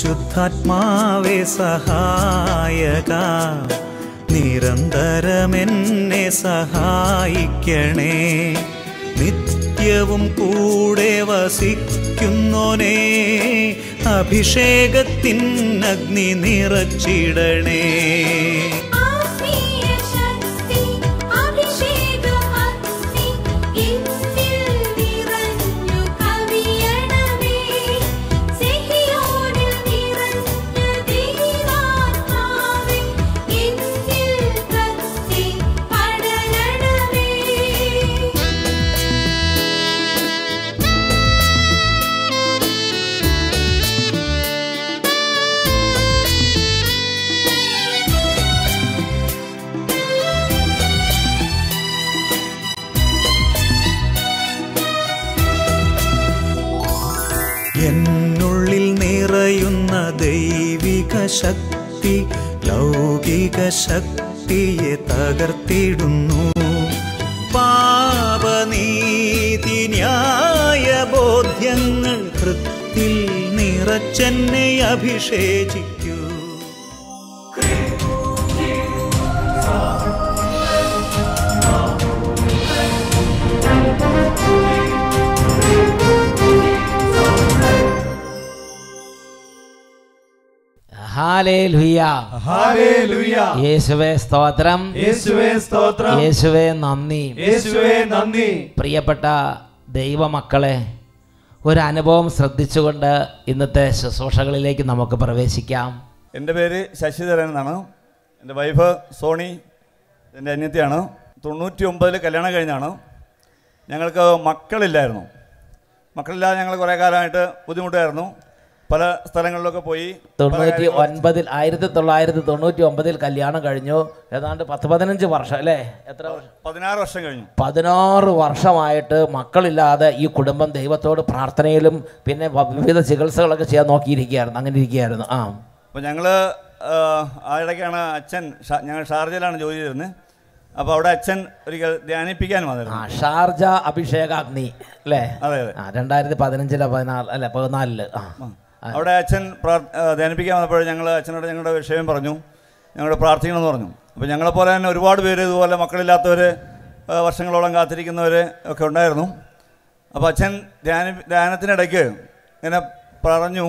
പരിശുദ്ധാത്മാവേ സഹായക നിരന്തരമെന്നെ സഹായിക്കണേ നിത്യവും കൂടെ വസിക്കുന്നോനേ അഭിഷേകത്തിൻ അഗ്നി നിറച്ചിടണേ ആത്മീയ ശക്തി അഭിഷേകമഗ്നി എന്നിൽ നിറഞ്ഞു കവിയണമേ സിഹിയോനിൽ നിറഞ്ഞ ദൈവാത്മാവേ എന്നിൽ കത്തി പടരണമേ എന്നുള്ളിൽ നിറയുന്ന ദൈവിക ശക്തി ലൗകിക ശക്തിയെ തകർത്തിടുന്നു പാപനീതി ന്യായ ബോധ്യങ്ങൾ കൃത്തിൽ നിറച്ചെന്നെ അഭിഷേചിക്കൂ ഹാലേലുയ്യ ഹല്ലേലൂയ യേശുവേ സ്തോത്രം യേശുവേ സ്തോത്രം യേശുവേ നന്ദി യേശുവേ നന്ദി പ്രിയപ്പെട്ട ദൈവമക്കളെ ഒരു അനുഭവം ശ്രദ്ധിച്ചുകൊണ്ട് ഇന്നത്തെ ശുശ്രൂഷകളിലേക്ക് നമുക്ക് പ്രവേശിക്കാം എൻ്റെ പേര് ശശിധരൻ എന്നാണ് എൻ്റെ വൈഫ് സോണി എൻ്റെ അന്യത്തിയാണ് തൊണ്ണൂറ്റി ഒമ്പതിൽ കല്യാണം കഴിഞ്ഞാണ് ഞങ്ങൾക്ക് മക്കളില്ലായിരുന്നു മക്കളില്ലാതെ ഞങ്ങൾ കുറേ കാലമായിട്ട് ബുദ്ധിമുട്ടായിരുന്നു പല സ്ഥലങ്ങളിലൊക്കെ പോയി പല തൊണ്ണൂറ്റി കാര്യങ്ങളും- ഒൻപതിൽ ആയിരത്തി തൊള്ളായിരത്തി തൊണ്ണൂറ്റി ഒമ്പതിൽ കല്യാണം കഴിഞ്ഞു ഏതാണ്ട് പത്ത് പതിനഞ്ച് വർഷം അല്ലേ എത്ര വർഷം പതിനാറ് വർഷം കഴിഞ്ഞു പതിനാറ് വർഷമായിട്ട് മക്കളില്ലാതെ ഈ കുടുംബം ദൈവത്തോട് പ്രാർത്ഥനയിലും പിന്നെ വ- വിവിധ ചികിത്സകളൊക്കെ ചെയ്യാൻ നോക്കിയിരിക്കുകയായിരുന്നു അങ്ങനെ ഇരിക്കുകയായിരുന്നു ആ അപ്പോൾ ഞങ്ങൾ ആ ഇടയ്ക്കാണ് അച്ഛൻ ഷാ- ഞങ്ങൾ ഷാർജയിലാണ് ജോലി ചെയ്തിരുന്നത് അപ്പോൾ അവിടെ അച്ഛൻ ഒരിക്കൽ ധ്യാനിപ്പിക്കാൻ ആ വന്നിരുന്നു ഷാർജ അഭിഷേകാഗ്നി അല്ലേ അതെ അതെ ആ രണ്ടായിരത്തി പതിനഞ്ചിലെ പതിനാല് അല്ല പതിനാലില് ആ അവിടെ അച്ഛൻ പ്രാർ- ആ, ധ്യാനിപ്പിക്കാൻ വന്നപ്പോൾ ഞങ്ങൾ അച്ഛനോട് ഞങ്ങളുടെ വിഷയം പറഞ്ഞു ഞങ്ങളോട് പ്രാർത്ഥിക്കണമെന്ന് പറഞ്ഞു അപ്പോൾ ഞങ്ങളെപ്പോലെ തന്നെ ഒരുപാട് പേര് ഇതുപോലെ മക്കളില്ലാത്തവർ വർഷങ്ങളോളം കാത്തിരിക്കുന്നവർ ഒക്കെ ഉണ്ടായിരുന്നു അപ്പോൾ അച്ഛൻ ധ്യാന ധ്യാനത്തിനിടയ്ക്ക് ഇങ്ങനെ പറഞ്ഞു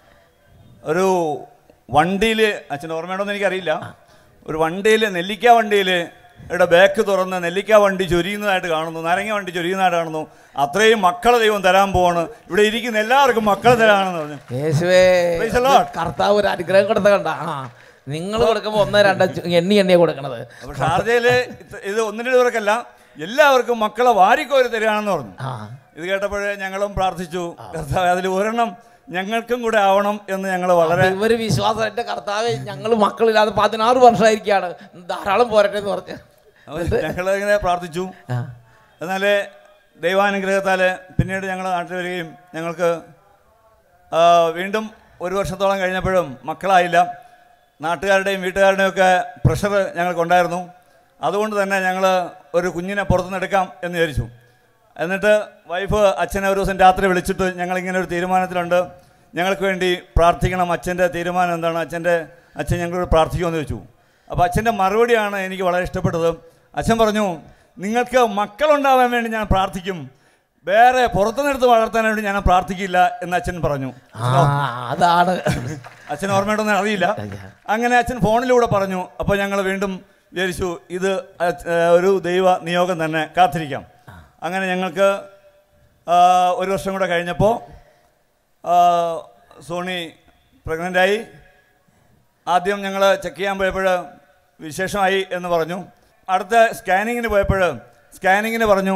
ഒരു വണ്ടിയിൽ അച്ഛൻ ഓർമ്മയുണ്ടോന്ന് എനിക്കറിയില്ല ഒരു വണ്ടിയിൽ നെല്ലിക്ക വണ്ടിയിൽ ഇവിടെ ബാക്ക് തുറന്ന് നെല്ലിക്ക വണ്ടി ചൊരിയുന്നതായിട്ട് കാണുന്നു നാരങ്ങ വണ്ടി ചൊരിയുന്നതായിട്ട് കാണുന്നു അത്രയും മക്കളെ ദൈവം തരാൻ പോവാണ് ഇവിടെ ഇരിക്കുന്ന എല്ലാവർക്കും മക്കളെ തരാണെന്ന് പറഞ്ഞു യേശുവേ Praise the Lord. കർത്താവ് ഒരു അനുഗ്രഹം കൊടുത്ത കണ്ട ആ നിങ്ങൾ കൊടുക്കുമ്പോൾ ഒന്ന് രണ്ട് ചു- എണ്ണി എണ്ണിയാ കൊടുക്കണത് അപ്പോൾ ഷാർജയില് ഇത് ഇത് ഒന്ന് രണ്ട് പേർക്കല്ല എല്ലാവർക്കും മക്കളെ വാരിക്കോരി തരികയാണെന്ന് പറഞ്ഞു ആ ഇത് കേട്ടപ്പോഴേ ഞങ്ങളും പ്രാർത്ഥിച്ചു കർത്താവ് അതിൽ ഒരെണ്ണം ഞങ്ങൾക്കും കൂടെ ആവണം എന്ന് ഞങ്ങൾ വളരെ അപ്പൊ ഇവര് വിശ്വാസം എന്റെ കർത്താവ് ഞങ്ങൾ മക്കളില്ലാതെ പതിനാറ് വർഷമായിരിക്കാണ് ധാരാളം പോരട്ടെ എന്ന് പറഞ്ഞ് ഞങ്ങൾ ഇങ്ങനെ പ്രാർത്ഥിച്ചു ആ. എന്നാൽ ദൈവാനുഗ്രഹത്താൽ പിന്നീട് ഞങ്ങൾ നാട്ടിൽ വരികയും ഞങ്ങൾക്ക് ആ, വീണ്ടും ഒരു വർഷത്തോളം കഴിഞ്ഞപ്പോഴും മക്കളായില്ല നാട്ടുകാരുടെയും വീട്ടുകാരുടെയും ഒക്കെ പ്രഷർ ഞങ്ങൾക്കുണ്ടായിരുന്നു അതുകൊണ്ട് തന്നെ ഞങ്ങൾ ഒരു കുഞ്ഞിനെ പുറത്തുനിന്ന് എടുക്കാം എന്ന് വിചാരിച്ചു എന്നിട്ട് വൈഫ് അച്ഛനെ ഒരു ദിവസം രാത്രി വിളിച്ചിട്ട് ഞങ്ങളിങ്ങനെ ഒരു തീരുമാനത്തിലുണ്ട് ഞങ്ങൾക്ക് വേണ്ടി പ്രാർത്ഥിക്കണം അച്ഛൻ്റെ തീരുമാനം എന്താണ് അച്ഛൻ്റെ അച്ഛൻ ഞങ്ങളോട് പ്രാർത്ഥിക്കുമെന്ന് ചോദിച്ചു അപ്പോൾ അച്ഛൻ്റെ മറുപടിയാണ് എനിക്ക് വളരെ ഇഷ്ടപ്പെട്ടത് അച്ഛൻ പറഞ്ഞു നിങ്ങൾക്ക് മക്കളുണ്ടാവാൻ വേണ്ടി ഞാൻ പ്രാർത്ഥിക്കും വേറെ പുറത്തുനിന്നെടുത്ത് വളർത്താൻ വേണ്ടി ഞാൻ പ്രാർത്ഥിക്കില്ല എന്ന് അച്ഛൻ പറഞ്ഞു ആ അതാണ് അച്ഛൻ ഓർമ്മയുണ്ടെന്ന് അറിയില്ല അങ്ങനെ അച്ഛൻ ഫോണിലൂടെ പറഞ്ഞു അപ്പോൾ ഞങ്ങൾ വീണ്ടും വിചാരിച്ചു ഇത് അച്ഛ- ഏഹ് ഒരു ദൈവ നിയോഗം തന്നെ കാത്തിരിക്കാം അങ്ങനെ ഞങ്ങൾക്ക് ആ, ഒരു വർഷം കൂടെ കഴിഞ്ഞപ്പോൾ ആ, സോണി പ്രഗ്നൻ്റായി ആദ്യം ഞങ്ങൾ ചെക്ക് ചെയ്യാൻ പോയപ്പോൾ വിശേഷമായി എന്ന് പറഞ്ഞു അടുത്ത സ്കാനിങ്ങിന് പോയപ്പോൾ സ്കാനിങ്ങിന് പറഞ്ഞു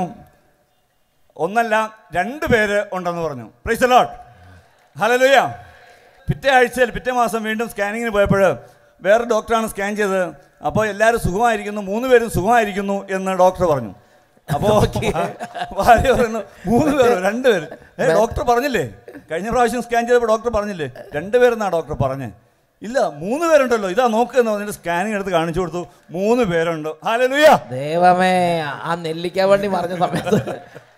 ഒന്നല്ല രണ്ട് പേര് ഉണ്ടെന്ന് പറഞ്ഞു പ്രൈസ് ലോട്ട് ഹലലുയ പിറ്റേ ആഴ്ചയിൽ പിറ്റേ മാസം വീണ്ടും സ്കാനിങ്ങിന് പോയപ്പോൾ വേറെ ഡോക്ടറാണ് സ്കാൻ ചെയ്തത് അപ്പോൾ എല്ലാവരും സുഖമായിരിക്കുന്നു മൂന്ന് പേരും സുഖമായിരിക്കുന്നു എന്ന് ഡോക്ടർ പറഞ്ഞു അപ്പോൾ ഭാര്യ പറയുന്നു മൂന്ന് പേരോ രണ്ട് പേര് ഏ ഡോക്ടർ പറഞ്ഞില്ലേ കഴിഞ്ഞ പ്രാവശ്യം സ്കാൻ ചെയ്തപ്പോൾ ഡോക്ടർ പറഞ്ഞില്ലേ രണ്ട് പേരെന്നാ ഡോക്ടർ പറഞ്ഞേ ഇല്ല മൂന്ന് പേരുണ്ടല്ലോ ഇതാ നോക്ക് എന്ന് പറഞ്ഞിട്ട് സ്കാനിങ് എടുത്ത് കാണിച്ചു കൊടുത്തു മൂന്ന് പേരുണ്ട് ഹാലലുയ ദൈവമേ ആ നെല്ലിക്ക വണ്ടി പറഞ്ഞ സമയത്ത്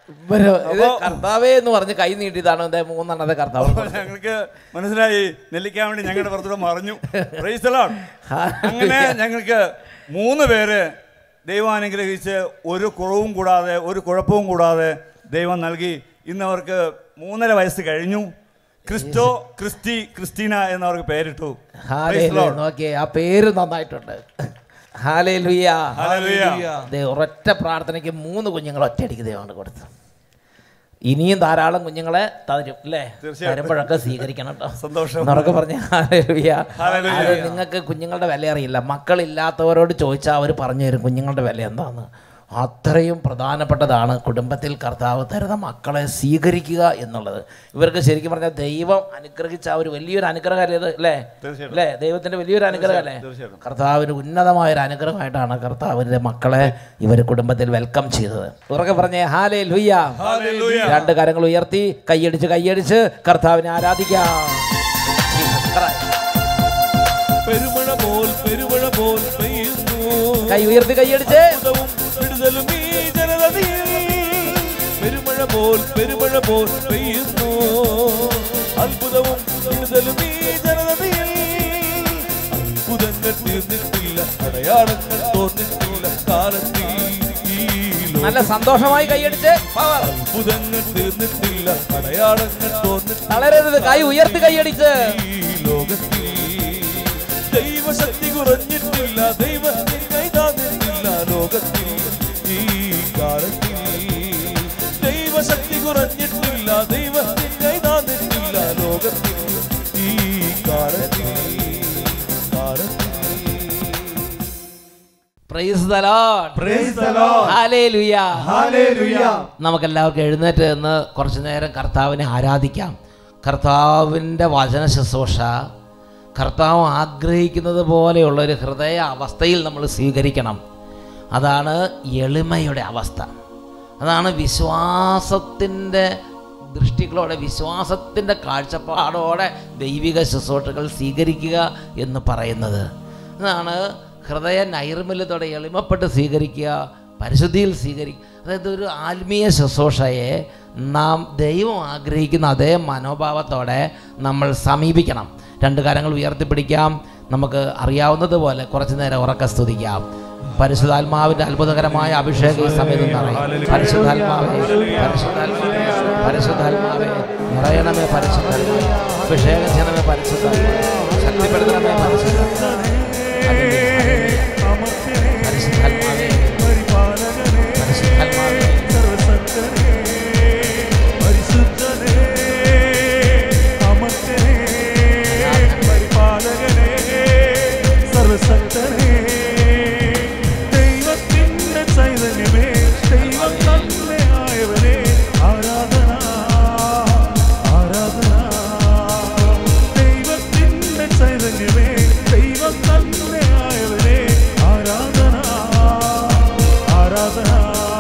ഇവര് ഇത് അപ്പോ- കർത്താവേ എന്ന് പറഞ്ഞ് കൈ നീട്ടിയതാണ് എന്റെ മൂന്നെണ്ണത്തെ കർത്താവ് അപ്പോൾ ഞങ്ങൾക്ക് മനസ്സിലായി നെല്ലിക്കാൻ വേണ്ടി ഞങ്ങളുടെ പുറത്തൂടെ മറിഞ്ഞു Praise the Lord. അങ്ങനെ ഞങ്ങൾക്ക് മൂന്ന് പേര് ദൈവം അനുഗ്രഹിച്ച് ഒരു കുറവും കൂടാതെ ഒരു കുഴപ്പവും കൂടാതെ ദൈവം നൽകി ഇന്ന് അവർക്ക് മൂന്നര വയസ്സ് കഴിഞ്ഞു ക്രിസ്റ്റോ ക്രിസ്റ്റി ക്രിസ്റ്റീന എന്നവർക്ക് പേരിട്ടു Praise the ഹാലേലൂയ Lord. നോക്കിയേ ആ പേര് നന്നായിട്ടുണ്ട് ഹാലേലുയ്യ Hallelujah. ദേ ഒരൊറ്റ പ്രാർത്ഥനയ്ക്ക് മൂന്ന് കുഞ്ഞുങ്ങൾ ഒറ്റയടിക്ക് ദൈവമാണ് കൊടുത്തു ഇനിയും ധാരാളം കുഞ്ഞുങ്ങളെ തരും അല്ലേ തീർച്ചയായിട്ടും. തരുമ്പോഴൊക്കെ സ്വീകരിക്കണം കേട്ടോ സന്തോഷം. എന്നൊക്കെ പറഞ്ഞ ഹാലേലുയ്യ Hallelujah. അത് നിങ്ങൾക്ക് കുഞ്ഞുങ്ങളുടെ വില അറിയില്ല മക്കളില്ലാത്തവരോട് ചോദിച്ചാൽ അവർ പറഞ്ഞു തരും കുഞ്ഞുങ്ങളുടെ വില എന്താന്ന് അത്രയും പ്രധാനപ്പെട്ടതാണ് കുടുംബത്തിൽ കർത്താവ് തരുന്ന മക്കളെ സ്വീകരിക്കുക എന്നുള്ളത് ഇവർക്ക് ശരിക്കും പറഞ്ഞാൽ ദൈവം അനുഗ്രഹിച്ച ആ ഒരു വലിയൊരു അനുഗ്രഹമല്ലേ ഇത് അല്ലേ തീർച്ചയായിട്ടും. അല്ലേ ദൈവത്തിന്റെ വലിയൊരു അനുഗ്രഹമല്ലേ തീർച്ചയായിട്ടും. കർത്താവിന് ഉന്നതമായ ഒരു അനുഗ്രഹമായിട്ടാണ് കർത്താവിന്റെ മക്കളെ ഇവർ കുടുംബത്തിൽ വെൽക്കം ചെയ്തത് ഉറക്കെ പറഞ്ഞേ ഹാലേ ലുയ്യ Hallelujah. രണ്ട് കരങ്ങൾ ഉയർത്തി കൈയടിച്ച് കൈയടിച്ച് കർത്താവിനെ ആരാധിക്കാം Jesus Christ. പെരുമഴ പോൽ പെരുമഴ പോൽ പെയ്യുന്നു കൈ ഉയർത്തി കൈയടിച്ച് അത്ഭുതവും വിടുതലും ഈ ജനതയിൽ പെരുമഴ പോൽ പെരുമഴ പോൽ പെയ്യുന്നു അത്ഭുതവും വിടുതലും ഈ ജനതയിൽ അത്ഭുതങ്ങൾ തീർന്നിട്ടില്ല അടയാളങ്ങൾ തോന്നിട്ടില്ല കാലത്തിൽ ഈ ലോകം. നല്ല സന്തോഷമായി കൈയടിച്ച് power. അത്ഭുതങ്ങൾ തീർന്നിട്ടില്ല അടയാളങ്ങൾ തോന്നിട്ടില്ല തളരരുത് കൈ ഉയർത്തി കൈയടിച്ച് ഈ ലോകത്തിൽ ദൈവശക്തി കുറഞ്ഞിട്ടില്ല ദൈവ കൈതാന്നിട്ടില്ല ലോകത്തിൽ ഈ കാലത്തിൽ ദൈവശക്തി കുറഞ്ഞിട്ടില്ല ദൈവ കൈതാന്നിട്ടില്ല ലോകത്തിൽ ഈ കാലത്തിൽ കാലത്തിൽ price the Lord Praise the Lord. Hallelujah Hallelujah. നമുക്കെല്ലാവർക്കും എഴുന്നേറ്റ് നിന്ന് കുറച്ചു നേരം കർത്താവിനെ ആരാധിക്കാം കർത്താവിൻ്റെ വചന ശുശ്രൂഷ കർത്താവ് ആഗ്രഹിക്കുന്നത് പോലെയുള്ള ഒരു ഹൃദയ അവസ്ഥയിൽ നമ്മൾ സ്വീകരിക്കണം അതാണ് എളിമയുടെ അവസ്ഥ അതാണ് വിശ്വാസത്തിൻ്റെ ദൃഷ്ടികളോടെ വിശ്വാസത്തിൻ്റെ കാഴ്ചപ്പാടോടെ ദൈവിക ശുശ്രൂഷകൾ സ്വീകരിക്കുക എന്ന് പറയുന്നത് അതാണ് ഹൃദയ നൈർമല്യത്തോടെ എളിമപ്പെട്ട് സ്വീകരിക്കുക പരിശുദ്ധിയിൽ സ്വീകരിക്കുക അതായത് ഒരു ആത്മീയ ശുശ്രൂഷയെ നാം ദൈവം ആഗ്രഹിക്കുന്ന അതേ മനോഭാവത്തോടെ നമ്മൾ സമീപിക്കണം രണ്ട് കാര്യങ്ങൾ ഉയർത്തിപ്പിടിക്കാം നമുക്ക് അറിയാവുന്നതുപോലെ കുറച്ചു നേരം ഉറക്ക സ്തുതിക്കാം പരിശുദ്ധാത്മാവിന്റെ അത്ഭുതകരമായ അഭിഷേകം ഈ സമയത്ത് നിറയും പരിശുദ്ധാത്മാവേ പരിശുദ്ധാത്മാവേ പരിശുദ്ധാത്മാവേ നിറയണമേ പരിശുദ്ധാത്മാവേ അഭിഷേകം ചെയ്യണമേ പരിശുദ്ധാത്മാവേ ശക്തിപ്പെടുത്തണമേ പരിശുദ്ധാത്മാവേ പരിശുദ്ധാത്മാവേ പരിശുദ്ധാത്മാവേ ദൈവത്തിന്റെ ചൈതന്യമേ ദൈവം തന്നെയായവനെ ആരാധന ആരാധന ദൈവത്തിന്റെ ചൈതന്യമേ ദൈവം തന്നെയായവനെ ആരാധന ആരാധന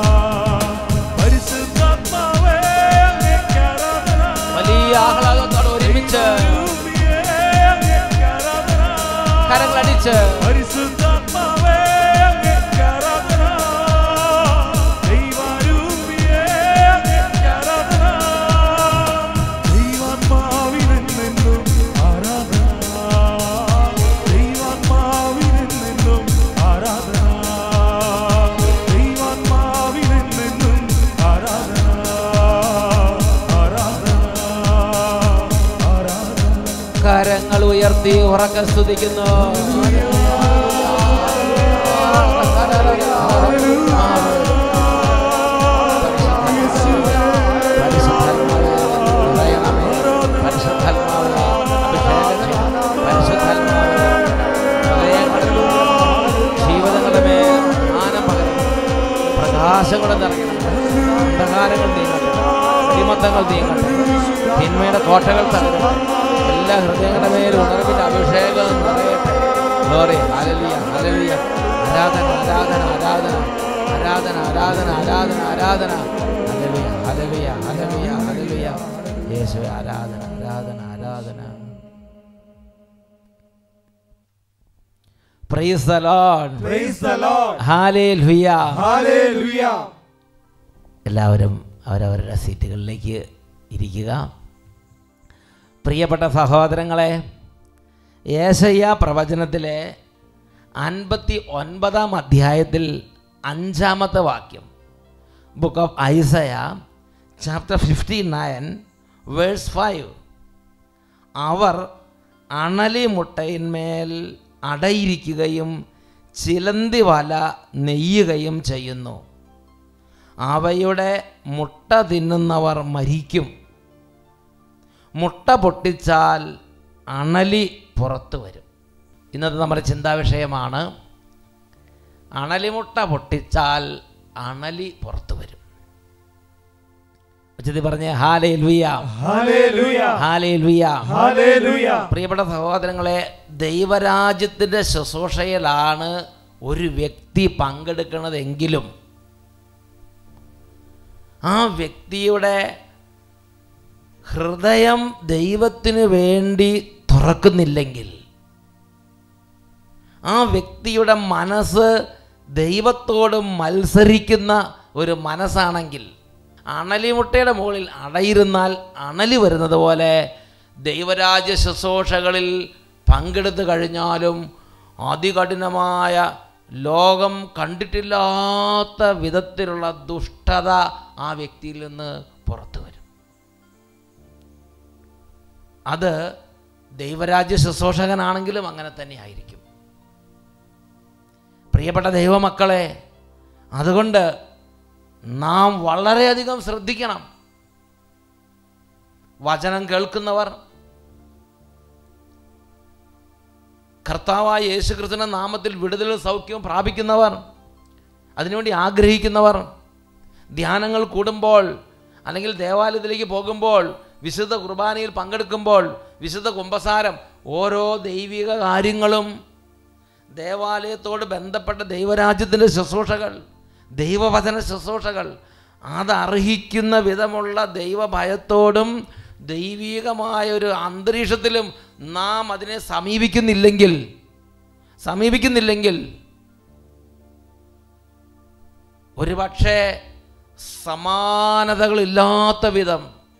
പരിശുദ്ധാത്മാവേ അങ്ങേക്ക് ആരാധന വലിയ ആഹ്ലാദത്തോടെ ഒരുമിച്ച് രൂപിയേ അങ്ങേക്ക് ആരാധന കരങ്ങളടിച്ച് പരിശുദ്ധാത്മാവേ അങ്ങേക്ക് ആരാധന ദൈവാരൂപിയേ അങ്ങേക്ക് ആരാധന ദൈവാത്മാവിനെന്നും ആരാധന ദൈവാത്മാവിനെന്നും ആരാധന ദൈവാത്മാവിനെന്നും ആരാധന ആരാധന ആരാധന കരങ്ങൾ ഉയർത്തി ഉറക്ക സ്തുതിക്കുന്നു പരിശുദ്ധാത്മാവേ, നിറയണമേ. പരിശുദ്ധാത്മാവേ, അഭിഷേകം ചെയ്യണം. പരിശുദ്ധാത്മാവേ, ഹൃദയങ്ങളിലും ജീവിതങ്ങളുടെ മേൽ ജ്ഞാനം പകരണം. പ്രകാശങ്ങൾ നിറയണം അന്ധകാരങ്ങൾ നീങ്ങട്ടെ അടിമത്തങ്ങൾ നീങ്ങട്ടെ തിന്മയുടെ കോട്ടകൾ തകരട്ടെ എല്ലാ ഹൃദയങ്ങളുടെ മേലും ഉണർവിന്റെ അഭിഷേകം നിറയട്ടെ ഗ്ലോറി ഹല്ലേലൂയ ഹല്ലേലൂയ ആരാധന ആരാധന ആരാധന ആരാധന ആരാധന ആരാധന ആരാധന ഹല്ലേലൂയ ഹല്ലേലൂയ ഹല്ലേലൂയ ഹല്ലേലൂയ യേശുവേ ആരാധന ആരാധന ആരാധന price the Lord Praise the Lord. Hallelujah Hallelujah. എല്ലാവരും അവരവരുടെ സീറ്റുകളിലേക്ക് ഇരിക്കുക പ്രിയപ്പെട്ട സഹോദരങ്ങളെ ഏശയ്യ പ്രവചനത്തിലെ അൻപത്തി ഒൻപതാം അധ്യായത്തിൽ അഞ്ചാമത്തെ വാക്യം book of Isaiah chapter fifty nine verse five അവർ അണലി മുട്ടയിന്മേൽ അടയിരിക്കുകയും ചിലന്തി വല നെയ്യുകയും ചെയ്യുന്നു അവയുടെ മുട്ട തിന്നുന്നവർ മരിക്കും മുട്ട പൊട്ടിച്ചാൽ അണലി പുറത്തു വരും ഇന്നത്തെ നമ്മുടെ ചിന്താവിഷയമാണ് അണലിമുട്ട പൊട്ടിച്ചാൽ അണലി പുറത്തു വരും ഉച്ചത്തി പറഞ്ഞേ ഹാലേ ലുയ ഹല്ലേലൂയ ഹാലേ ലുയ ഹല്ലേലൂയ പ്രിയപ്പെട്ട സഹോദരങ്ങളെ ദൈവരാജ്യത്തിൻ്റെ ശുശ്രൂഷയിലാണ് ഒരു വ്യക്തി പങ്കെടുക്കുന്നതെങ്കിലും ആ വ്യക്തിയുടെ ഹൃദയം ദൈവത്തിന് വേണ്ടി തുറക്കുന്നില്ലെങ്കിൽ ആ വ്യക്തിയുടെ മനസ്സ് ദൈവത്തോട് മത്സരിക്കുന്ന ഒരു മനസ്സാണെങ്കിൽ അണലിമുട്ടയുടെ മുകളിൽ അടയിരുന്നാൽ അണലി വരുന്നത് പോലെ ദൈവരാജ്യ ശുശ്രൂഷകളിൽ പങ്കെടുത്തു കഴിഞ്ഞാലും അതികഠിനമായ ലോകം കണ്ടിട്ടില്ലാത്ത വിധത്തിലുള്ള ദുഷ്ടത ആ വ്യക്തിയിൽ നിന്ന് പുറത്തു വരും അത് ദൈവരാജ്യ ശുശ്രൂഷകനാണെങ്കിലും അങ്ങനെ തന്നെ ആയിരിക്കും പ്രിയപ്പെട്ട ദൈവമക്കളെ അതുകൊണ്ട് നാം വളരെയധികം ശ്രദ്ധിക്കണം വചനം കേൾക്കുന്നവർ കർത്താവായ യേശുക്രിസ്തുവിൻ്റെ നാമത്തിൽ വിടുതലും സൗഖ്യവും പ്രാപിക്കുന്നവർ അതിനുവേണ്ടി ആഗ്രഹിക്കുന്നവർ ധ്യാനങ്ങൾ കൂടുമ്പോൾ അല്ലെങ്കിൽ ദേവാലയത്തിലേക്ക് പോകുമ്പോൾ വിശുദ്ധ കുർബാനയിൽ പങ്കെടുക്കുമ്പോൾ വിശുദ്ധ കുംഭസാരം ഓരോ ദൈവിക കാര്യങ്ങളും ദേവാലയത്തോട് ബന്ധപ്പെട്ട ദൈവരാജ്യത്തിൻ്റെ ശുശ്രൂഷകൾ ദൈവവചന ശുശ്രൂഷകൾ അതർഹിക്കുന്ന വിധമുള്ള ദൈവഭയത്തോടും ദൈവീകമായ ഒരു അന്തരീക്ഷത്തിലും നാം അതിനെ സമീപിക്കുന്നില്ലെങ്കിൽ സമീപിക്കുന്നില്ലെങ്കിൽ ഒരുപക്ഷെ സമാനതകളില്ലാത്ത വിധം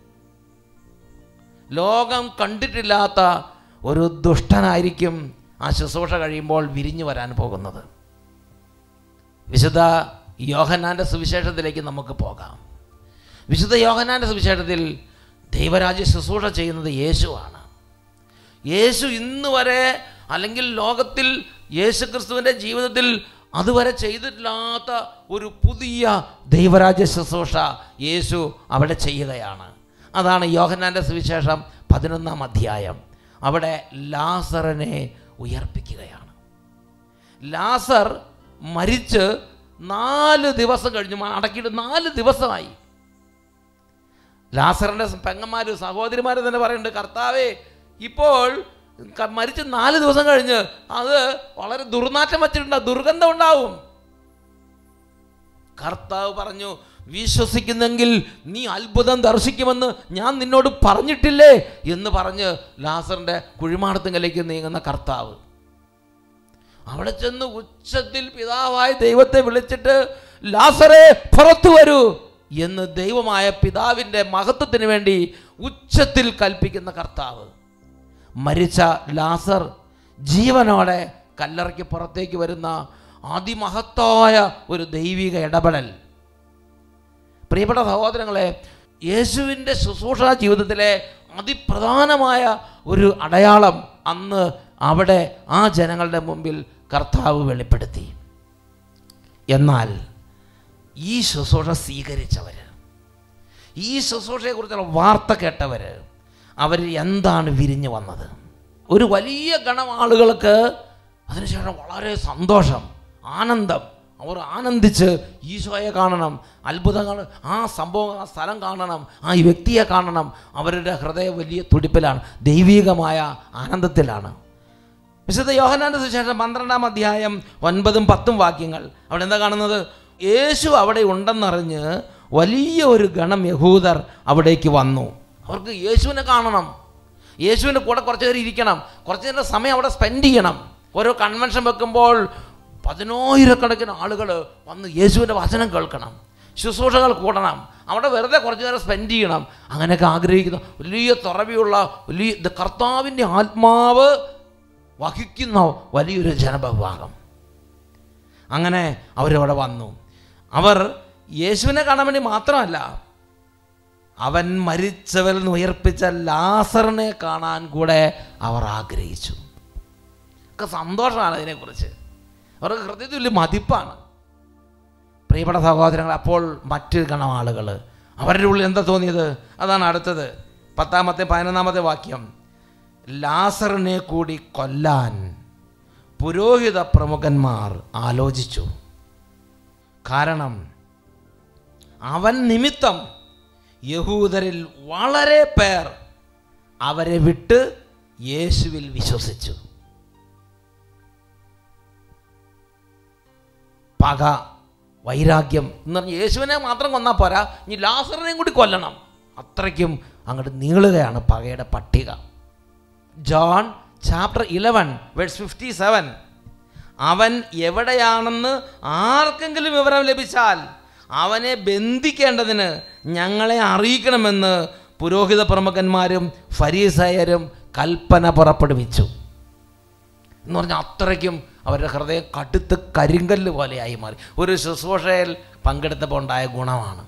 ലോകം കണ്ടിട്ടില്ലാത്ത ഒരു ദുഷ്ടനായിരിക്കും ആ ശുശ്രൂഷ കഴിയുമ്പോൾ വിരിഞ്ഞു വരാൻ പോകുന്നത് വിശുദ്ധ യോഹന്നാൻ്റെ സുവിശേഷത്തിലേക്ക് നമുക്ക് പോകാം വിശുദ്ധ യോഹന്നാൻ്റെ സുവിശേഷത്തിൽ ദൈവരാജ്യ ശുശ്രൂഷ ചെയ്യുന്നത് യേശുവാണ് യേശു ഇന്ന് വരെ അല്ലെങ്കിൽ ലോകത്തിൽ യേശു ക്രിസ്തുവിൻ്റെ ജീവിതത്തിൽ അതുവരെ ചെയ്തിട്ടില്ലാത്ത ഒരു പുതിയ ദൈവരാജ്യ ശുശ്രൂഷ യേശു അവിടെ ചെയ്യുകയാണ് അതാണ് യോഹന്നാൻ്റെ സുവിശേഷം പതിനൊന്നാം അധ്യായം അവിടെ ലാസറിനെ ഉയർപ്പിക്കുകയാണ് ലാസർ മരിച്ച് നാല് ദിവസം കഴിഞ്ഞു അടക്കിയിട്ട് നാല് ദിവസമായി ലാസറിൻ്റെ പെങ്ങന്മാർ സഹോദരിമാർ തന്നെ പറയുന്നുണ്ട് കർത്താവേ ഇപ്പോൾ ക- മരിച്ച് നാല് ദിവസം കഴിഞ്ഞ് അത് വളരെ ദുർനാറ്റം വച്ചിട്ടുണ്ട് ദുർഗന്ധം ഉണ്ടാവും കർത്താവ് പറഞ്ഞു വിശ്വസിക്കുന്നെങ്കിൽ നീ അത്ഭുതം ദർശിക്കുമെന്ന് ഞാൻ നിന്നോട് പറഞ്ഞിട്ടില്ലേ എന്ന് പറഞ്ഞ് ലാസറിൻ്റെ കുഴിമാടത്തിങ്കലേക്ക് നീങ്ങുന്ന കർത്താവ് അവിടെ ചെന്ന് ഉച്ചത്തിൽ പിതാവായ ദൈവത്തെ വിളിച്ചിട്ട് ലാസറെ പുറത്തു വരൂ എന്ന് ദൈവമായ പിതാവിൻ്റെ മഹത്വത്തിന് വേണ്ടി ഉച്ചത്തിൽ കൽപ്പിക്കുന്ന കർത്താവ് മരിച്ച ലാസർ ജീവനോടെ കല്ലറയ്ക്ക് പുറത്തേക്ക് വരുന്ന അതിമഹത്തായ ഒരു ദൈവിക ഇടപെടൽ പ്രിയപ്പെട്ട സഹോദരങ്ങളെ യേശുവിൻ്റെ ശുശ്രൂഷ ജീവിതത്തിലെ അതിപ്രധാനമായ ഒരു അടയാളം അന്ന് അവിടെ ആ ജനങ്ങളുടെ മുമ്പിൽ കർത്താവ് വെളിപ്പെടുത്തി എന്നാൽ ഈ ശുശ്രൂഷ സ്വീകരിച്ചവർ ഈ ശുശ്രൂഷയെക്കുറിച്ചുള്ള വാർത്ത കേട്ടവർ അവർ എന്താണ് വിരിഞ്ഞു വന്നത് ഒരു വലിയ ഗണം ആളുകൾക്ക് അതിനുശേഷം വളരെ സന്തോഷം ആനന്ദം അവർ ആനന്ദിച്ച് ഈശോയെ കാണണം അത്ഭുതങ്ങൾ ആ സംഭവം ആ സ്ഥലം കാണണം ആ ഈ വ്യക്തിയെ കാണണം അവരുടെ ഹൃദയം വലിയ തുടിപ്പിലാണ് ദൈവീകമായ ആനന്ദത്തിലാണ് വിശുദ്ധ യോഹനാന്റെ സുശേഷം പന്ത്രണ്ടാം അധ്യായം ഒൻപതും പത്തും വാക്യങ്ങൾ അവിടെ എന്താ കാണുന്നത് യേശു അവിടെ ഉണ്ടെന്നറിഞ്ഞ് വലിയ ഒരു ഗണം യഹൂദർ അവിടേക്ക് വന്നു അവർക്ക് യേശുവിനെ കാണണം യേശുവിൻ്റെ കൂടെ കുറച്ച് നേരം ഇരിക്കണം കുറച്ച് നേരം സമയം അവിടെ സ്പെൻഡ് ചെയ്യണം ഓരോ കൺവെൻഷൻ വെക്കുമ്പോൾ പതിനായിരക്കണക്കിന് ആളുകൾ വന്ന് യേശുവിൻ്റെ വചനം കേൾക്കണം ശുശ്രൂഷകൾ കൂടണം അവിടെ വെറുതെ കുറച്ച് നേരം സ്പെൻഡ് ചെയ്യണം അങ്ങനെയൊക്കെ ആഗ്രഹിക്കുന്ന വലിയ തുറവിയുള്ള വലിയ ഇത് കർത്താവിൻ്റെ ആത്മാവ് വഹിക്കുന്ന വലിയൊരു ജനവിഭാഗം അങ്ങനെ അവരവിടെ വന്നു അവർ യേശുവിനെ കാണാൻ വേണ്ടി മാത്രമല്ല അവൻ മരിച്ചവരിൽ നിന്ന് ഉയർപ്പിച്ച ലാസറിനെ കാണാൻ കൂടെ അവർ ആഗ്രഹിച്ചു ഒക്കെ സന്തോഷമാണ് ഇതിനെക്കുറിച്ച് അവർക്ക് ഹൃദയത്തിൽ വലിയ മതിപ്പാണ് പ്രിയപ്പെട്ട സഹോദരങ്ങൾ അപ്പോൾ മറ്റു ഗണം ആളുകൾ അവരുടെ ഉള്ളിൽ എന്താ തോന്നിയത് അതാണ് അടുത്തത് പത്താമത്തെ പതിനൊന്നാമത്തെ വാക്യം ലാസറിനെ കൂടി കൊല്ലാൻ പുരോഹിത പ്രമുഖന്മാർ ആലോചിച്ചു കാരണം അവൻ നിമിത്തം യഹൂദരിൽ വളരെ പേർ അവരെ വിട്ട് യേശുവിൽ വിശ്വസിച്ചു പക വൈരാഗ്യം എന്ന് പറഞ്ഞാൽ യേശുവിനെ മാത്രം കൊന്നാൽ പോരാ ഇനി ലാസറിനെയും കൂടി കൊല്ലണം അത്രയ്ക്കും അങ്ങോട്ട് നീളുകയാണ് പകയുടെ പട്ടിക John chapter eleven verse fifty seven അവൻ എവിടെയാണെന്ന് ആർക്കെങ്കിലും വിവരം ലഭിച്ചാൽ അവനെ ബന്ധിക്കേണ്ടതിന് ഞങ്ങളെ അറിയിക്കണമെന്ന് പുരോഹിത പ്രമുഖന്മാരും ഫരീസയരും കൽപ്പന പുറപ്പെടുവിച്ചു എന്ന് പറഞ്ഞാൽ അത്രയ്ക്കും അവരുടെ ഹൃദയം കടുത്ത് കരിങ്കല്ല് പോലെയായി മാറി ഒരു ശുശ്രൂഷയിൽ പങ്കെടുത്തപ്പോൾ ഉണ്ടായ ഗുണമാണ്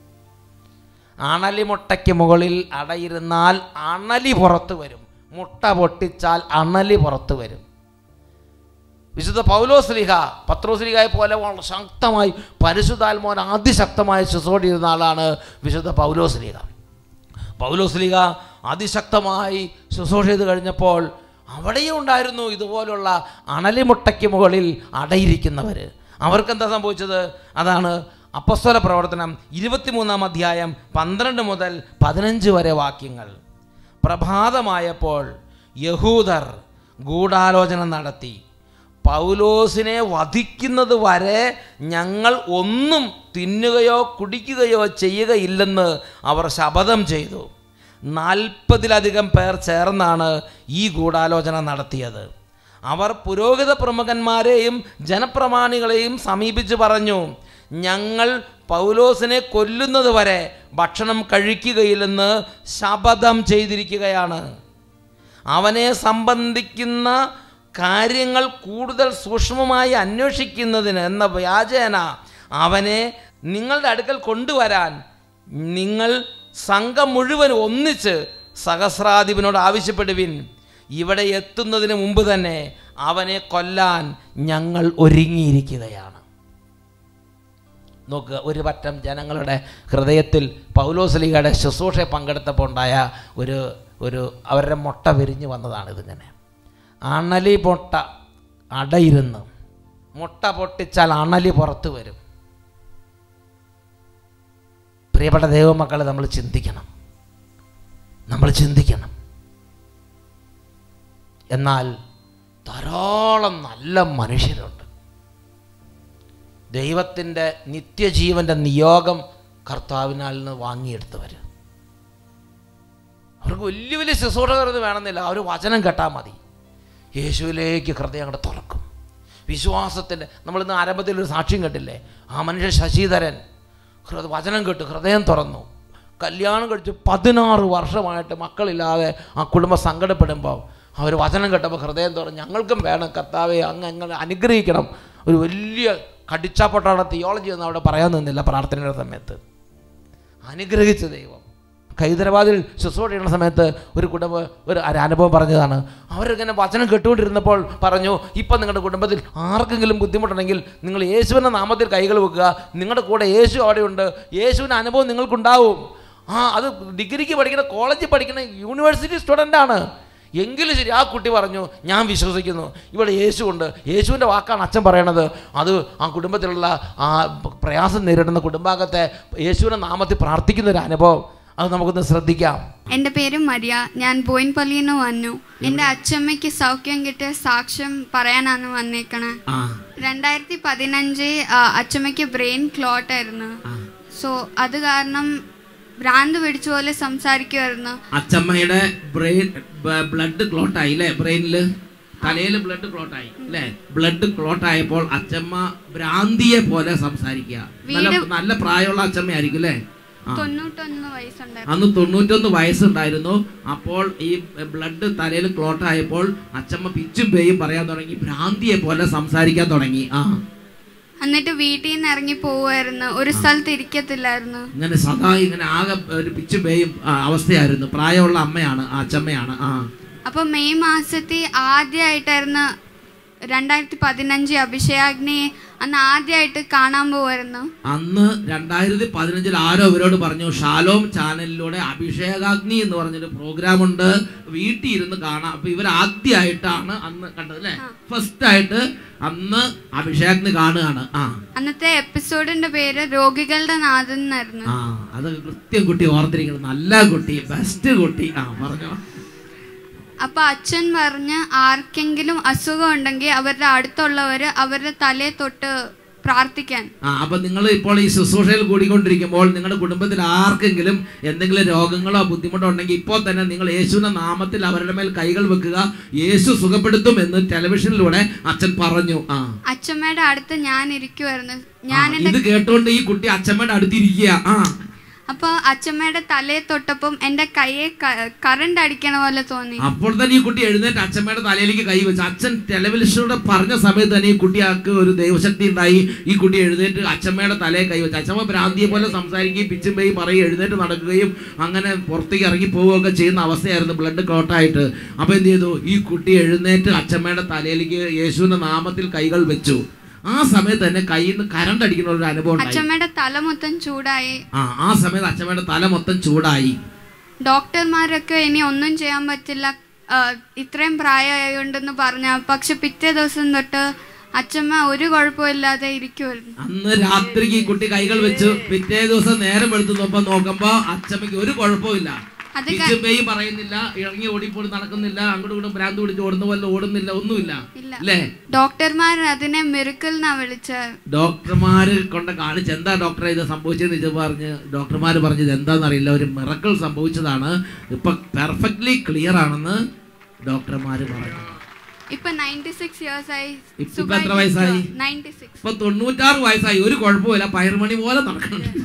അണലി മുട്ടയ്ക്ക് മുകളിൽ അടയിരുന്നാൽ അണലി പുറത്തു വരും മുട്ട പൊട്ടിച്ചാൽ അണലി പുറത്തു വരും വിശുദ്ധ പൗലോസ്ലിഹ പത്രോസ്ലിഹയെ പോലെ വളരെ ശക്തമായി പരിശുദ്ധാത്മാവൻ അതിശക്തമായി ശുശ്രൂഷ ചെയ്യുന്ന ആളാണ് വിശുദ്ധ പൗലോസ്ലിഹ പൗലോസ്ലിഹ അതിശക്തമായി ശുശ്രൂഷ ചെയ്ത് കഴിഞ്ഞപ്പോൾ അവിടെയും ഉണ്ടായിരുന്നു ഇതുപോലുള്ള അണലിമുട്ടയ്ക്ക് മുകളിൽ അടയിരിക്കുന്നവർ അവർക്കെന്താ സംഭവിച്ചത് അതാണ് അപ്പസ്വല പ്രവർത്തനം ഇരുപത്തിമൂന്നാം അധ്യായം പന്ത്രണ്ട് മുതൽ പതിനഞ്ച് വരെ വാക്യങ്ങൾ പ്രഭാതമായപ്പോൾ യഹൂദർ ഗൂഢാലോചന നടത്തി പൗലോസിനെ വധിക്കുന്നത് വരെ ഞങ്ങൾ ഒന്നും തിന്നുകയോ കുടിക്കുകയോ ചെയ്യുകയില്ലെന്ന് അവർ ശപഥം ചെയ്തു നാൽപ്പതിലധികം പേർ ചേർന്നാണ് ഈ ഗൂഢാലോചന നടത്തിയത് അവർ പുരോഹിത പ്രമുഖന്മാരെയും ജനപ്രമാണികളെയും സമീപിച്ച് പറഞ്ഞു ഞങ്ങൾ പൗലോസിനെ കൊല്ലുന്നത് വരെ ഭക്ഷണം കഴിക്കുകയില്ലെന്ന് ശപഥം ചെയ്തിരിക്കുകയാണ് അവനെ സംബന്ധിക്കുന്ന കാര്യങ്ങൾ കൂടുതൽ സൂക്ഷ്മമായി അന്വേഷിക്കുന്നതിന് എന്ന വ്യാജേന അവനെ നിങ്ങളുടെ അടുക്കൽ കൊണ്ടുവരാൻ നിങ്ങൾ സംഘം മുഴുവൻ ഒന്നിച്ച് സഹസ്രാധിപനോട് ആവശ്യപ്പെടുവിൻ ഇവിടെ എത്തുന്നതിന് മുമ്പ് തന്നെ അവനെ കൊല്ലാൻ ഞങ്ങൾ ഒരുങ്ങിയിരിക്കുകയാണ് നോക്കുക ഒരു പറ്റം ജനങ്ങളുടെ ഹൃദയത്തിൽ പൗലോസ്ലിഗയുടെ ശുശ്രൂഷ പങ്കെടുത്തപ്പോൾ ഉണ്ടായ ഒരു ഒരു അവരുടെ മുട്ട വിരിഞ്ഞു വന്നതാണ് ഇതിങ്ങനെ അണലി പൊട്ട അടയിരുന്ന് മുട്ട പൊട്ടിച്ചാൽ അണലി പുറത്തു വരും പ്രിയപ്പെട്ട ദൈവമക്കളെ നമ്മൾ ചിന്തിക്കണം നമ്മൾ ചിന്തിക്കണം എന്നാൽ ധാരാളം നല്ല മനുഷ്യരുണ്ട് ദൈവത്തിൻ്റെ നിത്യജീവൻ്റെ നിയോഗം കർത്താവിനാൽ നിന്ന് വാങ്ങിയെടുത്തവർ അവർക്ക് വലിയ വലിയ ശുശ്രൂഷകരത് വേണമെന്നില്ല അവർ വചനം കേട്ടാൽ മതി യേശുവിലേക്ക് ഹൃദയം അങ്ങോട്ട് തുറക്കും വിശ്വാസത്തിൻ്റെ നമ്മളിന്ന് ആരംഭത്തിൽ ഒരു സാക്ഷ്യം കേട്ടില്ലേ ആ മനുഷ്യൻ ശശിധരൻ ഹൃദയ വചനം കേട്ടു ഹൃദയം തുറന്നു കല്യാണം കഴിച്ച് പതിനാറ് വർഷമായിട്ട് മക്കളില്ലാതെ ആ കുടുംബം സങ്കടപ്പെടുമ്പോൾ അവർ വചനം കേട്ടപ്പോൾ ഹൃദയം തുറന്ന് ഞങ്ങൾക്കും വേണം കർത്താവെ അങ്ങ് അങ്ങനെ അനുഗ്രഹിക്കണം ഒരു വലിയ കടിച്ചാപ്പൊട്ടാണ് തിയോളജി എന്ന് അവിടെ പറയാൻ നിന്നില്ല പ്രാർത്ഥനയുടെ സമയത്ത് അനുഗ്രഹിച്ച ദൈവം ഹൈദരാബാദിൽ ശുശ്രൂഷ ചെയ്യുന്ന സമയത്ത് ഒരു കുടുംബം ഒരു ഒരു അനുഭവം പറഞ്ഞതാണ് അവരിങ്ങനെ വചനം കേട്ടുകൊണ്ടിരുന്നപ്പോൾ പറഞ്ഞു ഇപ്പം നിങ്ങളുടെ കുടുംബത്തിൽ ആർക്കെങ്കിലും ബുദ്ധിമുട്ടുണ്ടെങ്കിൽ നിങ്ങൾ യേശുവിൻ്റെ നാമത്തിൽ കൈകൾ വെക്കുക നിങ്ങളുടെ കൂടെ യേശു അവിടെയുണ്ട് യേശുവിൻ്റെ അനുഭവം നിങ്ങൾക്കുണ്ടാവും ആ അത് ഡിഗ്രിക്ക് പഠിക്കുന്ന കോളേജിൽ പഠിക്കുന്ന യൂണിവേഴ്സിറ്റി സ്റ്റുഡൻ്റ് ആണ് എങ്കിലും ശരി ആ കുട്ടി പറഞ്ഞു ഞാൻ വിശ്വസിക്കുന്നു ഇവിടെ യേശുവുണ്ട് യേശുവിൻ്റെ വാക്കാണ് അച്ഛൻ പറയണത് അത് ആ കുടുംബത്തിലുള്ള ആ പ്രയാസം നേരിടുന്ന കുടുംബാംഗത്തെ യേശുവിൻ്റെ നാമത്തിൽ പ്രാർത്ഥിക്കുന്ന ഒരു അനുഭവം അത് നമുക്കൊന്ന് ശ്രദ്ധിക്കാം എൻ്റെ പേര് മരിയ ഞാൻ ബോയിൻപള്ളിയിൽ നിന്ന് വന്നു എൻ്റെ അച്ഛമ്മയ്ക്ക് സൗഖ്യം കിട്ടിയ സാക്ഷ്യം പറയാനാണ് വന്നേക്കണേ ആ രണ്ടായിരത്തി പതിനഞ്ച് അച്ഛമ്മയ്ക്ക് ബ്രെയിൻ ക്ലോട്ട് ആയിരുന്നു സോ അത് കാരണം ഭ്രാന്ത് പിടിച്ച പോലെ സംസാരിക്കുമായിരുന്നു അച്ചമ്മയുടെ ബ്രെയിൻ ബ്ലഡ് ക്ലോട്ട് ആയില്ലേ ബ്രെയിനിൽ തലയിൽ ബ്ലഡ് ക്ലോട്ട് ആയി അല്ലേ ബ്ലഡ് ക്ലോട്ട് ആയപ്പോൾ അച്ചമ്മ ഭ്രാന്തിയെ പോലെ സംസാരിക്കുക നല്ല വീട്- നല്ല പ്രായമുള്ള അച്ചമ്മയായിരിക്കും അല്ലേ ആ തൊണ്ണൂറ്റൊന്ന് വയസ്സുണ്ടായിരുന്നു അന്ന് തൊണ്ണൂറ്റൊന്ന് വയസ്സുണ്ടായിരുന്നു അപ്പോൾ ഈ ബ്ലഡ് തലയിൽ ക്ലോട്ട് ആയപ്പോൾ അച്ചമ്മ പിച്ചും പേയും പറയാൻ തുടങ്ങി ഭ്രാന്തിയെ പോലെ സംസാരിക്കാൻ തുടങ്ങി ആ എന്നിട്ട് വീട്ടിൽ നിന്ന് ഇറങ്ങി പോവായിരുന്നു ഒരു സ്ഥലത്ത് ഇരിക്കത്തില്ലായിരുന്നു ഇങ്ങനെ സദാ ഇങ്ങനെ ആകെ ഒരു പിച്ചും പേയും ആ, അവസ്ഥയായിരുന്നു പ്രായമുള്ള അമ്മയാണ് ആ അച്ചമ്മയാണ് ആ അപ്പൊ മെയ് മാസത്തിൽ ആദ്യമായിട്ടായിരുന്നു രണ്ടായിരത്തി പതിനഞ്ച് അഭിഷേകാഗ്നി അന്ന് ആദ്യമായിട്ട് കാണാൻ പോവായിരുന്നു അന്ന് രണ്ടായിരത്തി പതിനഞ്ചിൽ ആരോ ഇവരോട് പറഞ്ഞു ഷാലോം ചാനലിലൂടെ അഭിഷേകാഗ്നി എന്ന് പറഞ്ഞൊരു പ്രോഗ്രാം ഉണ്ട് വീട്ടിൽ ഇരുന്ന് കാണാം അപ്പൊ ഇവർ ആദ്യമായിട്ടാണ് അന്ന് കണ്ടത് അല്ലേ ഫസ്റ്റ് ആയിട്ട് അന്ന് അഭിഷേകാഗ്നി കാണുകയാണ് ആ അന്നത്തെ എപ്പിസോഡിന്റെ പേര് രോഗികളുടെ നാഥൻ എന്നായിരുന്നു ആ അത് കൃത്യം കുട്ടി ഓർത്തിരിക്കണം നല്ല കുട്ടി ബെസ്റ്റ് കുട്ടി ആ പറഞ്ഞോ അപ്പൊ അച്ഛൻ പറഞ്ഞ് ആർക്കെങ്കിലും അസുഖം ഉണ്ടെങ്കിൽ അവരുടെ അടുത്തുള്ളവര് അവരുടെ തലയെ തൊട്ട് പ്രാർത്ഥിക്കാൻ ആ അപ്പൊ നിങ്ങൾ ഇപ്പോൾ ഈ ശുശ്രൂഷയിൽ കൂടിക്കൊണ്ടിരിക്കുമ്പോൾ നിങ്ങളുടെ കുടുംബത്തിൽ ആർക്കെങ്കിലും എന്തെങ്കിലും രോഗങ്ങളോ ബുദ്ധിമുട്ടോ ഉണ്ടെങ്കിൽ ഇപ്പോൾ തന്നെ നിങ്ങൾ യേശുവിന്റെ നാമത്തിൽ അവരുടെ മേൽ കൈകൾ വെക്കുക യേശു സുഖപ്പെടുത്തും എന്ന് ടെലിവിഷനിലൂടെ അച്ഛൻ പറഞ്ഞു ആ അച്ഛമ്മയുടെ അടുത്ത് ഞാൻ ഇരിക്കുമായിരുന്നു ഞാൻ ആ, എന്റെ ഇത് കേട്ടോണ്ട് ഈ കുട്ടി അച്ഛമ്മയുടെ അടുത്തിരിക്കുക ആ അപ്പൊ അച്ഛമ്മയുടെ തലയെ തൊട്ടപ്പം എന്റെ കൈയെ കറണ്ട് അടിക്കണ പോലെ തോന്നി അപ്പോൾ തന്നെ ഈ കുട്ടി എഴുന്നേറ്റ് അച്ഛമ്മയുടെ തലയിലേക്ക് കൈ വെച്ചു അച്ഛൻ ടെലിവിഷനിലൂടെ പറഞ്ഞ സമയത്ത് തന്നെ ഈ കുട്ടിയാൾക്ക് ഒരു ദൈവശക്തി ഉണ്ടായി ഈ കുട്ടി എഴുന്നേറ്റ് അച്ഛമ്മയുടെ തലയെ കൈ വെച്ചു അച്ഛമ്മ ഭ്രാന്തിയെ പോലെ സംസാരിക്കുകയും പിച്ചും പേയും പറയും എഴുന്നേറ്റ് നടക്കുകയും അങ്ങനെ പുറത്തേക്ക് ഇറങ്ങി പോവുകയൊക്കെ ചെയ്യുന്ന അവസ്ഥയായിരുന്നു ബ്ലഡ് ക്ലോട്ടായിട്ട് അപ്പോൾ എന്ത് ചെയ്തു ഈ കുട്ടി എഴുന്നേറ്റ് അച്ഛമ്മയുടെ തലയിലേക്ക് യേശുവിന്റെ നാമത്തിൽ കൈകൾ വെച്ചു ആ സമയത്ത് തന്നെ കയ്യിൽ നിന്ന് കരണ്ട് അടിക്കുന്ന ഒരു അനുഭവം ഉണ്ടായി അച്ഛമ്മയുടെ തല മൊത്തം ചൂടായി ആ ആ സമയത്ത് അച്ഛമ്മയുടെ തല മൊത്തം ചൂടായി ഡോക്ടർമാരൊക്കെ ഇനി ഒന്നും ചെയ്യാൻ പറ്റില്ല ആ, ഇത്രയും പ്രായമായുണ്ടെന്ന് പറഞ്ഞ പക്ഷെ പിറ്റേ ദിവസം തൊട്ട് അച്ഛമ്മ ഒരു കുഴപ്പമില്ലാതെ ഇരിക്കുമായിരുന്നു അന്ന് രാത്രിക്ക് ഈ കുട്ടി കൈകൾ വെച്ചു പിറ്റേ ദിവസം നേരം വെളുത്ത് നോക്കുമ്പോ നോക്കുമ്പോ അച്ഛമ്മയ്ക്ക് ഒരു കുഴപ്പമില്ല അത് ക- പിച്ചുമ്പേയും പറയുന്നില്ല ഇറങ്ങി ഓടിപ്പോയി നടക്കുന്നില്ല അങ്ങോട്ടും ഇങ്ങോട്ടും ഭ്രാന്ത് പിടിച്ച് ഓടുന്ന പോലെ ഓടുന്നില്ല ഒന്നുമില്ല ഇല്ല. അല്ലേ ഡോക്ടർമാർ അതിനെ മിറുക്കൽ എന്നാ വിളിച്ച ഡോക്ടർമാര് കൊണ്ട് കാണിച്ച് എന്താ ഡോക്ടറെ ഇത് സംഭവിച്ചതെന്ന് ഇത് പറഞ്ഞ് ഡോക്ടർമാർ പറഞ്ഞത് എന്താണെന്നറിയില്ല ഒരു മിറക്കൾ സംഭവിച്ചതാണ് ഇപ്പൊ പെർഫെക്റ്റ്ലി ക്ലിയർ ആണെന്ന് ഡോക്ടർമാർ പറഞ്ഞു ഇപ്പൊ നയൻറ്റി സിക്സ് ഇയേഴ്സ് ആയി ഇപ്പൊ ഇപ്പൊ എത്ര വയസ്സായി? നയൻറ്റി സിക്സ് ഇപ്പൊ തൊണ്ണൂറ്റാറ് വയസ്സായി ഒരു കുഴപ്പമില്ല പയർമണി പോലെ നടക്കുന്നുണ്ട്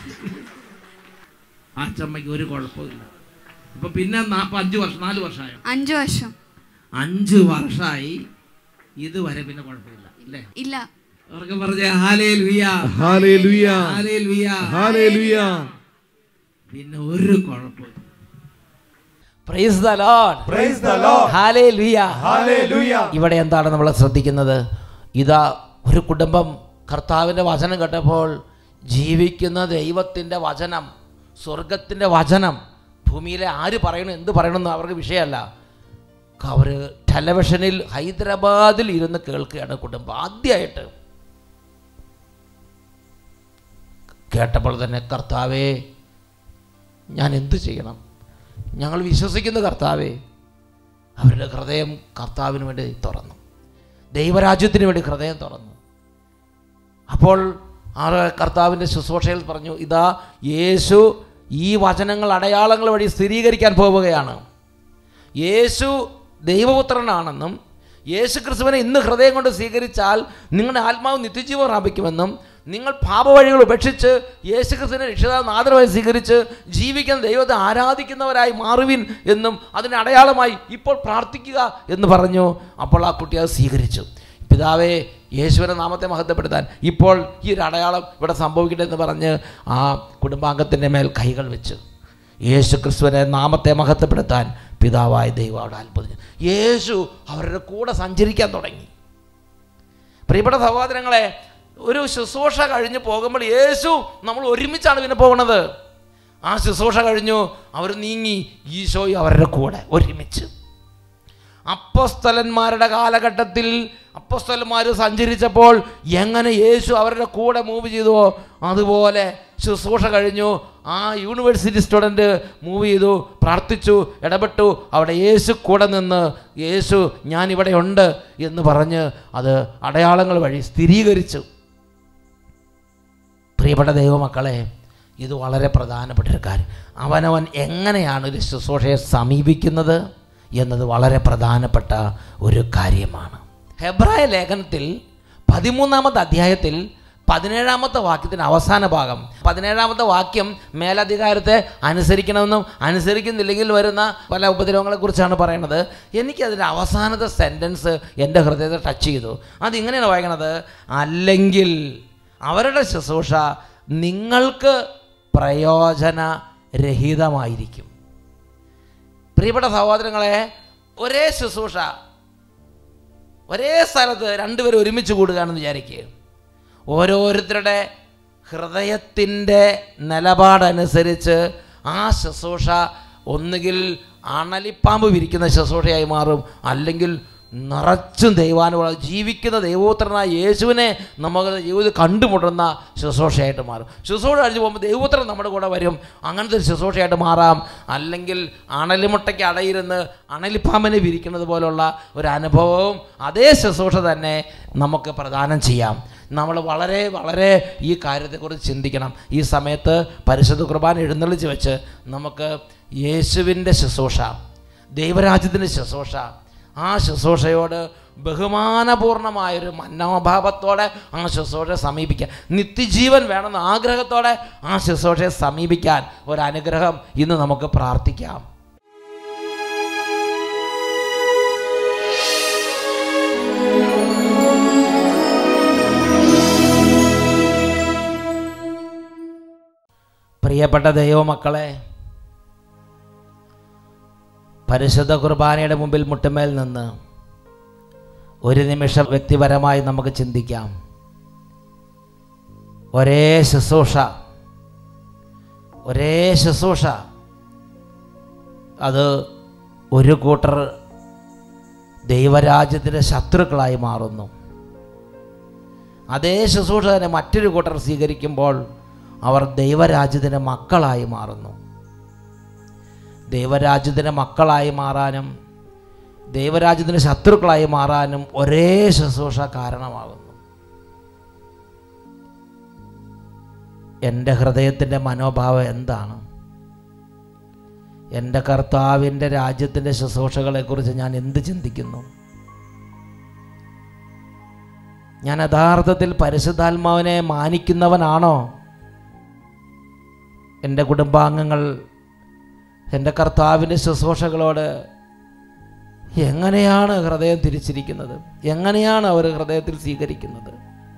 ആ അച്ചമ്മയ്ക്ക് ഒരു കുഴപ്പമില്ല ഇപ്പൊ പിന്നെ നാ- ഇപ്പൊ അഞ്ച് വർഷം നാല് വർഷമായോ അഞ്ചു വർഷം അഞ്ച് വർഷമായി ഇതുവരെ പിന്നെ കുഴപ്പമില്ല അല്ലേ ഇല്ല അവർക്ക് പറഞ്ഞ ഹാലേ ലുയാ ഹല്ലേലൂയ ഹാലേ ലുയാ ഹല്ലേലൂയ പിന്നെ ഒരു കുഴപ്പമില്ല praise the Lord praise the Lord hallelujah hallelujah ഇവിടെ എന്താണ് നമ്മൾ ശ്രദ്ധിക്കുന്നത് ഇതാ ഒരു കുടുംബം കർത്താവിൻ്റെ വചനം കേട്ടപ്പോൾ ജീവിക്കുന്ന ദൈവത്തിൻ്റെ വചനം സ്വർഗത്തിൻ്റെ വചനം ഭൂമിയിലെ ആര് പറയണം എന്ത് പറയണമെന്ന് അവർക്ക് വിഷയമല്ല അവർ ടെലിവിഷനിൽ ഹൈദരാബാദിൽ ഇരുന്ന് കേൾക്കുകയാണ് കുടുംബം ആദ്യമായിട്ട് കേട്ടപ്പോൾ തന്നെ കർത്താവേ ഞാൻ എന്തു ചെയ്യണം ഞങ്ങൾ വിശ്വസിക്കുന്ന കർത്താവേ അവരുടെ ഹൃദയം കർത്താവിന് വേണ്ടി തുറന്നു ദൈവരാജ്യത്തിന് വേണ്ടി ഹൃദയം തുറന്നു അപ്പോൾ ആ കർത്താവിൻ്റെ ശുശ്രൂഷയിൽ പറഞ്ഞു ഇതാ യേശു ഈ വചനങ്ങൾ അടയാളങ്ങൾ വഴി സ്ഥിരീകരിക്കാൻ പോവുകയാണ് യേശു ദൈവപുത്രനാണെന്നും യേശു ക്രിസ്തുവിനെ ഇന്ന് ഹൃദയം കൊണ്ട് സ്വീകരിച്ചാൽ നിങ്ങളുടെ ആത്മാവ് നിത്യജീവൻ പ്രാപിക്കുമെന്നും നിങ്ങൾ പാപവഴികൾ ഉപേക്ഷിച്ച് യേശു ക്രിസ്തുവിനെ രക്ഷിതാവ് നാദരമായി സ്വീകരിച്ച് ജീവിക്കുന്ന ദൈവത്തെ ആരാധിക്കുന്നവരായി മാറുവിൻ എന്നും അതിന് അടയാളമായി ഇപ്പോൾ പ്രാർത്ഥിക്കുക എന്ന് പറഞ്ഞു അപ്പോൾ ആ കുട്ടി അത് സ്വീകരിച്ചു പിതാവേ യേശുവിൻ്റെ നാമത്തെ മഹത്വപ്പെടുത്താൻ ഇപ്പോൾ ഈ ഒരു അടയാളം ഇവിടെ സംഭവിക്കട്ടെ എന്ന് പറഞ്ഞ് ആ കുടുംബാംഗത്തിൻ്റെ മേൽ കൈകൾ വെച്ച് യേശു ക്രിസ്തുവിനെ നാമത്തെ മഹത്വപ്പെടുത്താൻ പിതാവായ ദൈവം അവിടെ അത്ഭുതം യേശു അവരുടെ കൂടെ സഞ്ചരിക്കാൻ തുടങ്ങി പ്രിയപ്പെട്ട സഹോദരങ്ങളെ ഒരു ശുശ്രൂഷ കഴിഞ്ഞ് പോകുമ്പോൾ യേശു നമ്മൾ ഒരുമിച്ചാണ് പിന്നെ പോകുന്നത് ആ ശുശ്രൂഷ കഴിഞ്ഞു അവർ നീങ്ങി ഈശോയും അവരുടെ കൂടെ ഒരുമിച്ച് അപ്പസ്തലന്മാരുടെ കാലഘട്ടത്തിൽ അപ്പസ്തലന്മാർ സഞ്ചരിച്ചപ്പോൾ എങ്ങനെ യേശു അവരുടെ കൂടെ മൂവ് ചെയ്തുവോ അതുപോലെ ശുശ്രൂഷ കഴിഞ്ഞു ആ യൂണിവേഴ്സിറ്റി സ്റ്റുഡൻറ്റ് മൂവ് ചെയ്തു പ്രാർത്ഥിച്ചു ഇടപെട്ടു അവിടെ യേശു കൂടെ നിന്ന് യേശു ഞാനിവിടെ ഉണ്ട് എന്ന് പറഞ്ഞ് അത് അടയാളങ്ങൾ വഴി സ്ഥിരീകരിച്ചു പ്രിയപ്പെട്ട ദൈവമക്കളെ ഇത് വളരെ പ്രധാനപ്പെട്ട ഒരു കാര്യം അവനവൻ എങ്ങനെയാണ് ഒരു ശുശ്രൂഷയെ സമീപിക്കുന്നത് എന്നത് വളരെ പ്രധാനപ്പെട്ട ഒരു കാര്യമാണ് ഹെബ്രായ ലേഖനത്തിൽ പതിമൂന്നാമത്തെ അധ്യായത്തിൽ പതിനേഴാമത്തെ വാക്യത്തിൻ്റെ അവസാന ഭാഗം പതിനേഴാമത്തെ വാക്യം മേലധികാരത്തെ അനുസരിക്കണമെന്നും അനുസരിക്കുന്നില്ലെങ്കിൽ വരുന്ന പല ഉപദ്രവങ്ങളെക്കുറിച്ചാണ് പറയുന്നത് എനിക്കതിൻ്റെ അവസാനത്തെ സെൻറ്റൻസ് എൻ്റെ ഹൃദയത്തെ ടച്ച് ചെയ്തു അതിങ്ങനെയാണ് വായിക്കണത് അല്ലെങ്കിൽ അവരുടെ ശുശ്രൂഷ നിങ്ങൾക്ക് പ്രയോജനരഹിതമായിരിക്കും പ്രിയപ്പെട്ട സഹോദരങ്ങളെ ഒരേ ശുശ്രൂഷ ഒരേ സ്ഥലത്ത് രണ്ടുപേരും ഒരുമിച്ച് കൂടുകയാണെന്ന് വിചാരിക്കുക ഓരോരുത്തരുടെ ഹൃദയത്തിൻ്റെ നിലപാടനുസരിച്ച് ആ ശുശ്രൂഷ ഒന്നുകിൽ അണലിപ്പാമ്പ് വിരിക്കുന്ന ശുശ്രൂഷയായി മാറും അല്ലെങ്കിൽ നിറച്ചും ദൈവാനുഭവ ജീവിക്കുന്ന ദൈവോത്രനായ യേശുവിനെ നമുക്ക് ജീവിതത്തിൽ കണ്ടുമുട്ടുന്ന ശുശ്രൂഷയായിട്ട് മാറും ശുശ്രൂഷ കഴിച്ച് പോകുമ്പോൾ ദൈവോത്രൻ നമ്മുടെ കൂടെ വരും അങ്ങനത്തെ ഒരു ശുശ്രൂഷയായിട്ട് മാറാം അല്ലെങ്കിൽ അണലിമുട്ടയ്ക്ക് അടയിരുന്ന് അണലിപ്പാമ്പിനെ വിരിക്കുന്നത് പോലുള്ള ഒരു അനുഭവവും അതേ ശുശ്രൂഷ തന്നെ നമുക്ക് പ്രദാനം ചെയ്യാം നമ്മൾ വളരെ വളരെ ഈ കാര്യത്തെക്കുറിച്ച് ചിന്തിക്കണം ഈ സമയത്ത് പരിശുദ്ധ കുർബാന എഴുന്നള്ളിച്ച് വെച്ച് നമുക്ക് യേശുവിൻ്റെ ശുശ്രൂഷ ദൈവരാജ്യത്തിൻ്റെ ശുശ്രൂഷ ആ ശുശ്രൂഷയോട് ബഹുമാനപൂർണമായൊരു മനോഭാവത്തോടെ ആ ശുശ്രൂഷയെ സമീപിക്കാൻ നിത്യജീവൻ വേണമെന്ന ആഗ്രഹത്തോടെ ആ ശുശ്രൂഷയെ സമീപിക്കാൻ ഒരു അനുഗ്രഹം ഇന്ന് നമുക്ക് പ്രാർത്ഥിക്കാം പ്രിയപ്പെട്ട ദൈവമക്കളെ പരിശുദ്ധ കുർബാനയുടെ മുമ്പിൽ മുട്ടുമേൽ നിന്ന് ഒരു നിമിഷം വ്യക്തിപരമായി നമുക്ക് ചിന്തിക്കാം ഒരേ ശുശ്രൂഷ ഒരേ ശുശ്രൂഷ അത് ഒരു കൂട്ടർ ദൈവരാജ്യത്തിൻ്റെ ശത്രുക്കളായി മാറുന്നു അതേ ശുശ്രൂഷ തന്നെ മറ്റൊരു കൂട്ടർ സ്വീകരിക്കുമ്പോൾ അവർ ദൈവരാജ്യത്തിൻ്റെ മക്കളായി മാറുന്നു ദൈവരാജ്യത്തിൻ്റെ മക്കളായി മാറാനും ദൈവരാജ്യത്തിൻ്റെ ശത്രുക്കളായി മാറാനും ഒരേ ശുശ്രൂഷ കാരണമാകുന്നു എൻ്റെ ഹൃദയത്തിൻ്റെ മനോഭാവം എന്താണ് എൻ്റെ കർത്താവിൻ്റെ രാജ്യത്തിൻ്റെ ശുശ്രൂഷകളെക്കുറിച്ച് ഞാൻ എന്ത് ചിന്തിക്കുന്നു ഞാൻ യഥാർത്ഥത്തിൽ പരിശുദ്ധാത്മാവിനെ മാനിക്കുന്നവനാണോ എൻ്റെ കുടുംബാംഗങ്ങൾ എൻ്റെ കർത്താവിൻ്റെ ശുശ്രൂഷകളോട് എങ്ങനെയാണ് ഹൃദയം തിരിച്ചിരിക്കുന്നത് എങ്ങനെയാണ് അവർ ഹൃദയത്തിൽ സ്വീകരിക്കുന്നത്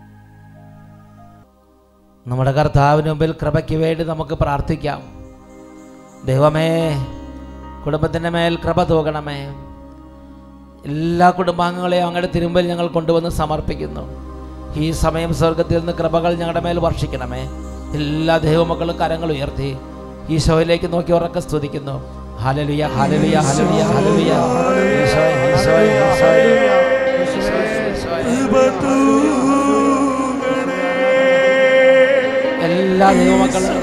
നമ്മുടെ കർത്താവിന് മുമ്പിൽ കൃപയ്ക്ക് വേണ്ടി നമുക്ക് പ്രാർത്ഥിക്കാം ദൈവമേ കുടുംബത്തിൻ്റെ മേൽ കൃപ തൂകണമേ എല്ലാ കുടുംബാംഗങ്ങളെയും അങ്ങയുടെ തിരുമ്പിൽ ഞങ്ങൾ കൊണ്ടുവന്ന് സമർപ്പിക്കുന്നു ഈ സമയം സ്വർഗത്തിൽ നിന്ന് കൃപകൾ ഞങ്ങളുടെ മേൽ വർഷിക്കണമേ എല്ലാ ദൈവമക്കളും കരങ്ങൾ ഉയർത്തി ഈശോയിലേക്ക് നോക്കി ഉറക്കെ സ്തുതിക്കുന്നു ഹലലുയ ഹലലുയ ഹലലുയ ഹലലുയ ഈശോയെ, ഈശോയെ, ഈശോയെ. എല്ലാ ദൈവമക്കളും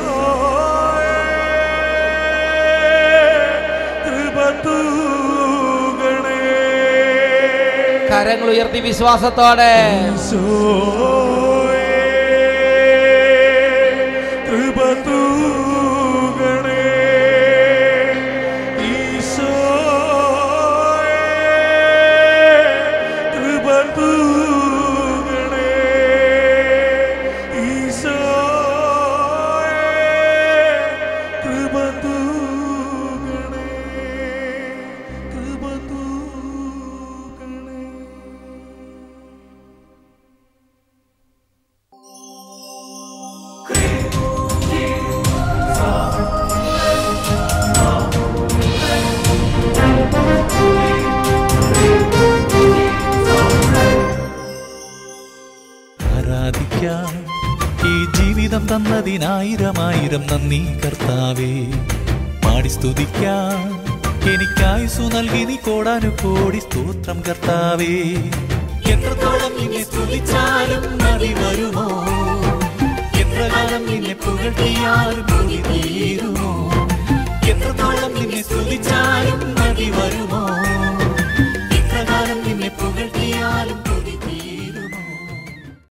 കരങ്ങൾ ഉയർത്തി വിശ്വാസത്തോടെ ആരാധിക്കാം ഈ ജീവിതം തന്നതിനായിരമായിരം നന്ദി കർത്താവേ പാടി സ്തുതിക്കാം എനിക്കായുസു നൽകി നീ കോടാനു കോടി സ്തോത്രം കർത്താവേ എത്രത്തോളം നിന്നെ സ്തുതിച്ചാലും മതി വരുമോ എത്ര കാലം നിന്നെ പുകഴ്ത്തിയാലും മതി തീരുമോ എത്രത്തോളം നിന്നെ സ്തുതിച്ചാലും മതി വരുമോ